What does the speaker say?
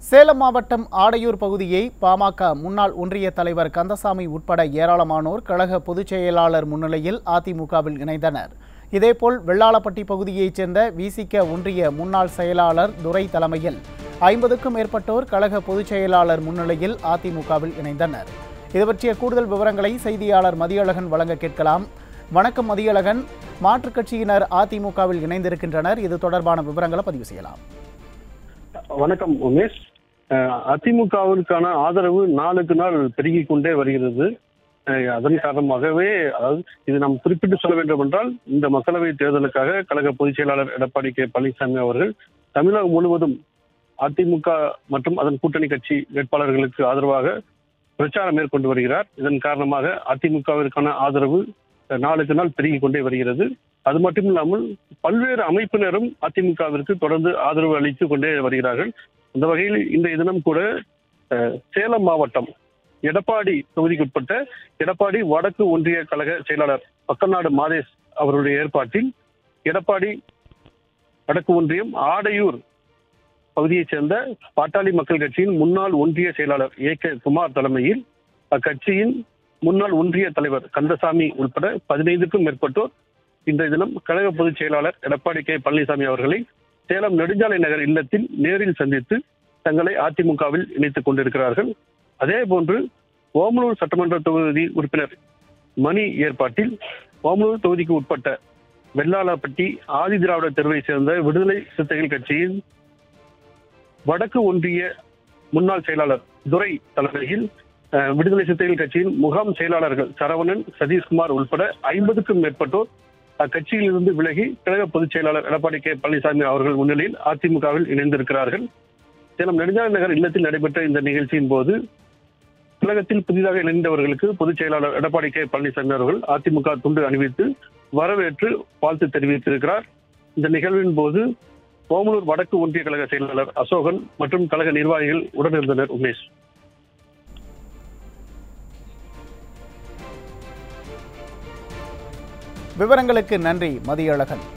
சேலம் மாவட்டம் ஆடையூர் பகுதியை பாமக முன்னாள் ஒன்றிய தலைவர் கந்தசாமி உட்பட ஏராளமானோர் கழக பொதுச் செயலாளர் முன்னிலையில் அதிமுகவில் இணைந்தனர் இதேபோல் வெள்ளாளப்பட்டி பகுதியைச் சேர்ந்த விசிக ஒன்றிய முன்னாள் செயலாளர் துரை தலைமையில் ஐம்பதுக்கும் மேற்பட்டோர் கழக பொதுச் செயலாளர் முன்னிலையில் அதிமுகவில் இணைந்தனர் இது பற்றிய கூடுதல் விவரங்களை செய்தியாளர் மதியழகன் வழங்க கேட்கலாம் வணக்கம் மதியழகன் மாற்றுக் கட்சியினர் அதிமுகவில் இணைந்திருக்கின்றனர் இது தொடர்பான விவரங்களை பதிவு செய்யலாம் வணக்கம் உமேஷ் அஹ் அதிமுகவிற்கான ஆதரவு நாளுக்கு நாள் பெருகிக் கொண்டே வருகிறது அஹ் அதன் காரணமாகவே அதாவது இது நாம் குறிப்பிட்டு சொல்ல வேண்டும் என்றால் இந்த மக்களவை தேர்தலுக்காக கழக பொதுச் செயலாளர் எடப்பாடி கே பழனிசாமி அவர்கள் தமிழகம் முழுவதும் அதிமுக மற்றும் அதன் கூட்டணி கட்சி வேட்பாளர்களுக்கு ஆதரவாக பிரச்சாரம் மேற்கொண்டு வருகிறார் இதன் காரணமாக அதிமுகவிற்கான ஆதரவு அஹ் நாளுக்கு நாள் பெருகிக் கொண்டே வருகிறது அது மட்டும் இல்லாமல் பல்வேறு அமைப்பினரும் அதிமுகவிற்கு தொடர்ந்து ஆதரவு அளித்து கொண்டே வருகிறார்கள் அந்த வகையில் இன்றைய தினம் கூட அஹ், சேலம் மாவட்டம் எடப்பாடி தொகுதிக்குட்பட்ட எடப்பாடி வடக்கு ஒன்றிய கழக செயலாளர் பக்கநாடு மாதேஷ் அவருடைய ஏற்பாட்டில் எடப்பாடி வடக்கு ஒன்றியம் ஆடையூர் பகுதியைச் சேர்ந்த பாட்டாளி மக்கள் கட்சியின் முன்னாள் ஒன்றிய செயலாளர் ஏ கே குமார் தலைமையில் அக்கட்சியின் முன்னாள் ஒன்றிய தலைவர் கந்தசாமி உட்பட பதினைந்துக்கும் மேற்பட்டோர் இன்றைய தினம் கழக பொதுச் செயலாளர் எடப்பாடி கே பழனிசாமி அவர்களை சேலம் நெடுஞ்சாலை நகர் இல்லத்தில் நேரில் சந்தித்து தங்களை அதிமுகவில் இணைத்துக் கொண்டிருக்கிறார்கள் அதே போன்று ஓமலூர் சட்டமன்ற தொகுதி உறுப்பினர் மணி ஏற்பாட்டில் ஓமலூர் தொகுதிக்கு உட்பட்ட வெள்ளாளப்பட்டி ஆதி திராவிட தெருவை சேர்ந்த விடுதலை சிறுத்தைகள் கட்சியின் வடக்கு ஒன்றிய முன்னாள் செயலாளர் துரை தலைமையில் அஹ், விடுதலை சிறுத்தைகள் கட்சியின் முகாம் செயலாளர்கள் சரவணன் சதீஷ்குமார் உட்பட ஐம்பதுக்கும் மேற்பட்டோர் அக்கட்சியிலிருந்து விலகி கழக பொதுச் செயலாளர் எடப்பாடி கே பழனிசாமி அவர்கள் முன்னிலையில் அதிமுகவில் இணைந்திருக்கிறார்கள் சேலம் நெடுஞ்சாலை நகர் இல்லத்தில் நடைபெற்ற இந்த நிகழ்ச்சியின் போது கழகத்தில் புதிதாக இணைந்தவர்களுக்கு பொதுச் செயலாளர் எடப்பாடி கே பழனிசாமி அவர்கள் அதிமுக துண்டு அணிவித்து வரவேற்று வாழ்த்து தெரிவித்திருக்கிறார் இந்த நிகழ்வின் போது ஓமலூர் வடக்கு ஒன்றிய கழக செயலாளர் அசோகன் மற்றும் கழக நிர்வாகிகள் உடனிருந்தனர் உமேஷ் விவரங்களுக்கு நன்றி மதியழகன்